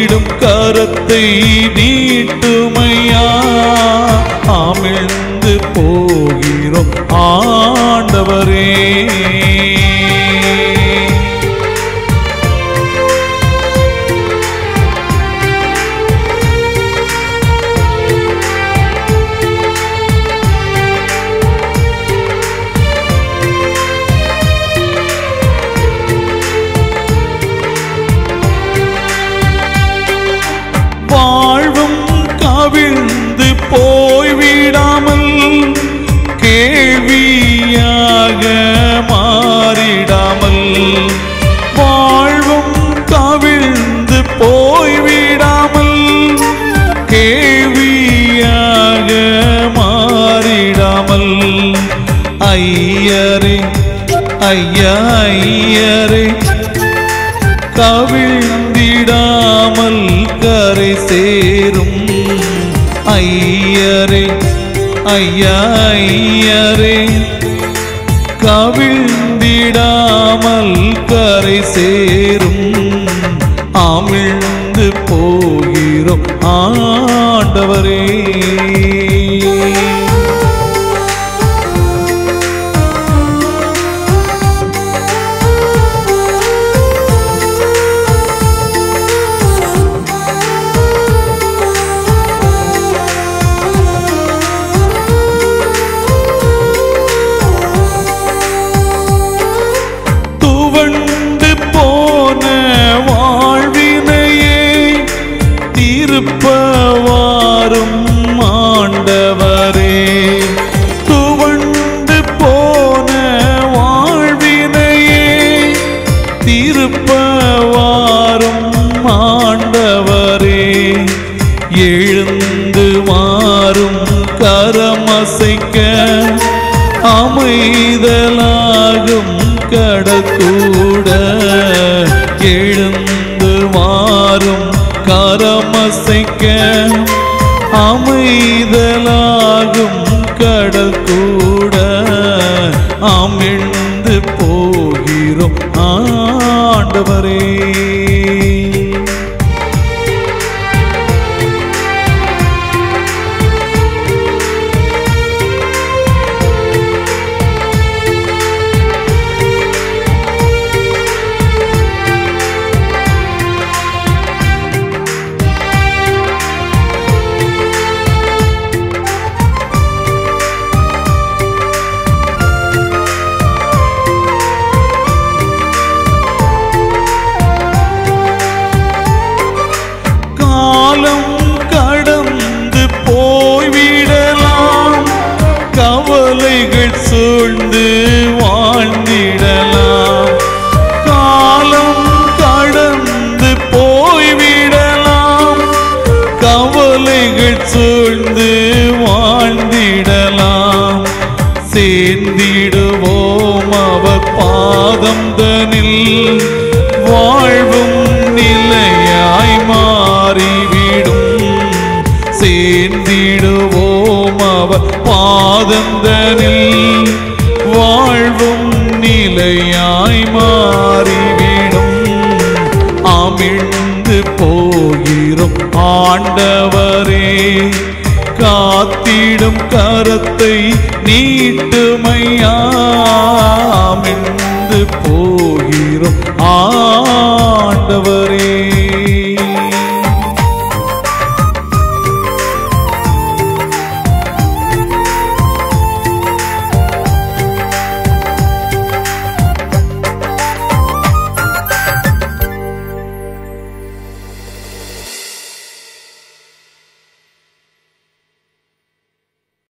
காத்திடும் கரத்தை நீட்டுமையா அமிழ்ந்து போகிறோம் ஆண்டவரே வாழ்வும் கவிழ்ந்து போய்விடாமல் கேள்வியாக மாறிடாமல் வாழ்வும் கவிழ்ந்து போய்விடாமல் கேள்வியாக மாறிடாமல் ஐயரே ஐயா ஐயரே கவிழ்ந்திடாமல் கரை சேரும் ஐயரே ஐயா ஐயரே கவிழ்ந்திடாமல் கரை சேரும் அமிழ்ந்து போகிறோம் ஆண்டவரே துவண்டு போன வாழ்வினையே திருப்பவாரும் ஆண்டவரே துவண்டு போன வாழ்வினையே திருப்பவாரும் ஆண்டவரே எழுந்து மாறும் கரமசைக்க அமைதலாகும் கடக்கூட எழுந்து மாறும் கரமசைக்க அமைதலாகும் கடல் கூட அமிழ்ந்து போகிறோம் ஆண்டவரே காலம் கடந்து போய்விடலாம் கவலைகள் சூழ்ந்து வாழ்ந்திடலாம் காலம் கடந்து போய்விடலாம் கவலைகள் சூழ்ந்து வாழ்ந்திடலாம் சேர்ந்திடுவோம் அவர் பாதம் தனில் வாழ்வும் நிலையாய் மாறிவிடும் சேர்ந்திடுவோம் அவர் பாதந்தனில் வாழ்வும் நிலையாய் மாறிவிடும் அமிழ்ந்து போகிறோம் ஆண்டவரே காத்திடும் கரத்தை நீட்டுமையாமிழ்ந்து போகிறோம் ஆ